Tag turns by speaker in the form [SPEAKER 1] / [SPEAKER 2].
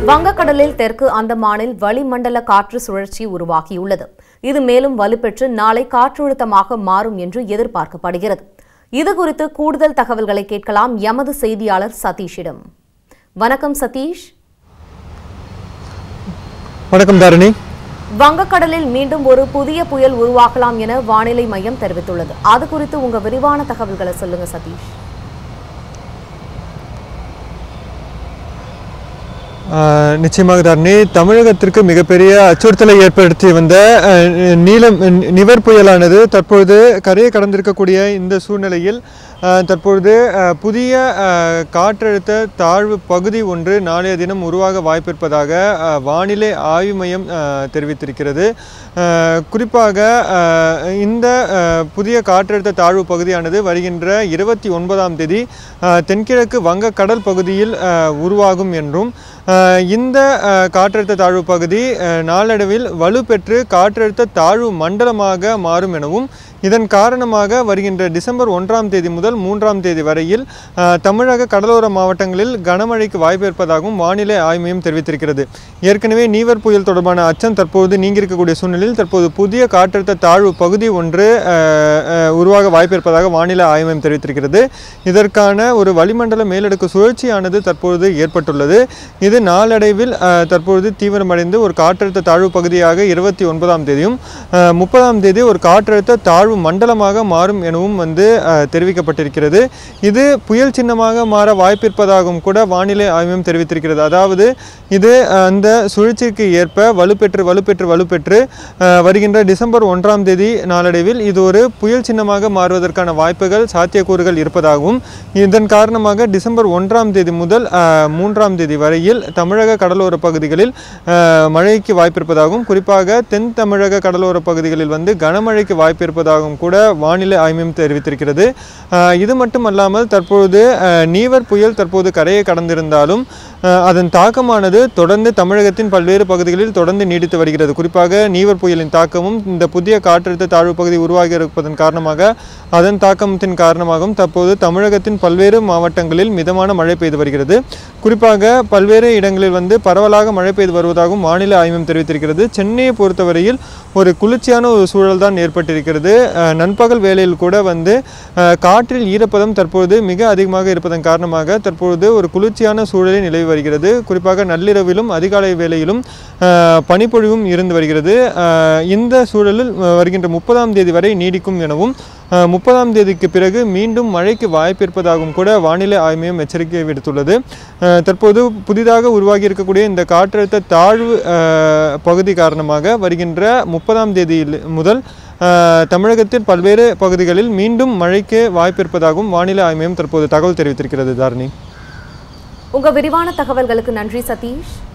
[SPEAKER 1] வங்கக்கடலில் தெற்கு அந்தமானில் வளிமண்டல காற்று சுழற்சி உருவாகியுள்ளது இது மேலும் வலுப்பெற்று நாளை காற்றழுத்தமாக மாறும் என்று எதிர்பார்க்கப்படுகிறது இதுகுறித்து கூடுதல் தகவல்களை கேட்கலாம் எமது செய்தியாளர் சதீஷிடம் வணக்கம் சதீஷ்
[SPEAKER 2] வணக்கம் தாரணி
[SPEAKER 1] வங்கக்கடலில் மீண்டும் ஒரு புதிய புயல் உருவாகலாம் என வானிலை மையம் தெரிவித்துள்ளது அது குறித்து உங்க விரிவான தகவல்களை சொல்லுங்க சதீஷ்
[SPEAKER 2] ஆஹ் நிச்சயமாக தாரணி தமிழகத்திற்கு மிகப்பெரிய அச்சுறுத்தலை ஏற்படுத்தி வந்த ஆஹ், நீலம் நிவர் புயலானது தற்பொழுது கரையை கடந்திருக்கக்கூடிய இந்த சூழ்நிலையில் ஆஹ், தற்பொழுது ஆஹ், புதிய ஆஹ், காற்றழுத்த தாழ்வு பகுதி ஒன்று நாளைய தினம் உருவாக வாய்ப்பிருப்பதாக ஆஹ், வானிலை ஆய்வு மையம் ஆஹ், தெரிவித்திருக்கிறது ஆஹ், குறிப்பாக ஆஹ், இந்த ஆஹ், புதிய காற்றழுத்த தாழ்வு பகுதியானது வருகின்ற இருபத்தி ஒன்பதாம் தேதி ஆஹ், தென்கிழக்கு வங்க கடல் பகுதியில் ஆஹ், உருவாகும் என்றும் ஆஹ், இந்த ஆஹ், காற்றழுத்த தாழ்வு பகுதி ஆஹ், நாளடைவில் வலுப்பெற்று காற்றழுத்த தாழ்வு மண்டலமாக மாறும் எனவும் இதன் காரணமாக வருகின்ற டிசம்பர் ஒன்றாம் தேதி முதல் மூன்றாம் தேதி வரையில் ஆஹ், தமிழக கடலோர மாவட்டங்களில் கனமழைக்கு வாய்ப்பு இருப்பதாகவும் வானிலை ஆய்வு மையம் தெரிவித்திருக்கிறது ஏற்கனவே நீவர் புயல் தொடர்பான அச்சம் தற்போது நீங்கியிருக்கக்கூடிய சூழ்நிலையில் தற்போது புதிய காற்றழுத்த தாழ்வு பகுதி ஒன்று ஆஹ், ஆஹ், உருவாக வாய்ப்பு இருப்பதாக வானிலை ஆய்வு மையம் தெரிவித்திருக்கிறது இதற்கான ஒரு வளிமண்டல மேலடுக்கு சுழற்சியானது தற்பொழுது ஏற்பட்டுள்ளது இது நாளடைவில் ஆஹ், தற்பொழுது தீவிரமடைந்து ஒரு காற்றழுத்த தாழ்வு பகுதியாக இருபத்தி ஒன்பதாம் தேதியும் ஆஹ், முப்பதாம் தேதி ஒரு காற்றழுத்த தாழ்வு மண்டலமாக மாறும் எனவும் வந்து ஆஹ், தெரிவிக்கப்பட்டிருக்கிறது இது புயல் சின்னமாக மாற வாய்ப்பிருப்பதாகவும் கூட வானிலை ஆய்வு மையம் தெரிவித்திருக்கிறது அதாவது இது ஆஹ், அந்த சுழற்சிக்கு ஏற்ப வலுப்பெற்று வலுப்பெற்று வலுப்பெற்று ஆஹ், வருகின்ற டிசம்பர் ஒன்றாம் தேதி நாளடைவில் இது ஒரு புயல் சின்னமாக மாறுவதற்கான வாய்ப்புகள் சாத்தியக்கூறுகள் இருப்பதாகவும் இதன் காரணமாக டிசம்பர் ஒன்றாம் தேதி முதல் ஆஹ், மூன்றாம் தேதி வரையில் தமிழக கடலோர பகுதிகளில் ஆஹ், மழைக்கு வாய்ப்பிருப்பதாகவும் குறிப்பாக தென் தமிழக கடலோர பகுதிகளில் வந்து கனமழைக்கு வாய்ப்பு இருப்பதாகவும் கூட வானிலை ஆய்வு மையம் தெரிவித்திருக்கிறது ஆஹ், இது மட்டுமல்லாமல் தற்பொழுது ஆஹ், நீவர் புயல் தற்போது கரையை கடந்திருந்தாலும் ஆஹ், அதன் தாக்கமானது தொடர்ந்து தமிழகத்தின் பல்வேறு பகுதிகளில் தொடர்ந்து நீடித்து வருகிறது குறிப்பாக நீவர் புயலின் தாக்கமும் இந்த புதிய காற்றழுத்த தாழ்வு பகுதி உருவாகி இருப்பதன் காரணமாக அதன் தாக்கத்தின் காரணமாகவும் தற்போது தமிழகத்தின் பல்வேறு மாவட்டங்களில் மிதமான மழை பெய்து வருகிறது குறிப்பாக பல்வேறு இடங்களில் வந்து பரவலாக மழை பெய்து வருவதாகவும் வானிலை ஆய்வு மையம் தெரிவித்திருக்கிறது சென்னையை பொறுத்தவரையில் ஒரு குளிர்ச்சியான ஒரு சூழல் தான் ஏற்பட்டிருக்கிறது அஹ், நண்பகல் வேளையில் கூட வந்து அஹ், காற்றில் ஈரப்பதம் தற்பொழுது மிக அதிகமாக இருப்பதன் காரணமாக தற்பொழுது ஒரு குளிர்ச்சியான சூழலை நிலவி வருகிறது குறிப்பாக நள்ளிரவிலும் அதிகாலை வேளையிலும் அஹ், பனிப்பொழிவும் இருந்து வருகிறது அஹ், இந்த சூழலில் அஹ், வருகின்ற முப்பதாம் தேதி வரை நீடிக்கும் எனவும் அஹ், முப்பதாம் தேதிக்கு பிறகு மீண்டும் மழைக்கு வாய்ப்பு இருப்பதாகவும் கூட வானிலை ஆய்வு மையம் எச்சரிக்கை விடுத்துள்ளது அஹ், தற்போது புதிதாக உருவாகி இருக்கக்கூடிய இந்த காற்றழுத்த தாழ்வு அஹ், பகுதி காரணமாக வருகின்ற முப்பதாம் தேதியில் முதல் அஹ், தமிழகத்தின் பல்வேறு பகுதிகளில் மீண்டும் மழைக்கு வாய்ப்பு இருப்பதாகவும் வானிலை ஆய்வு மையம் தற்போது தகவல் தெரிவித்திருக்கிறது தாரணி
[SPEAKER 1] உங்க விரிவான தகவல்களுக்கு நன்றி சதீஷ்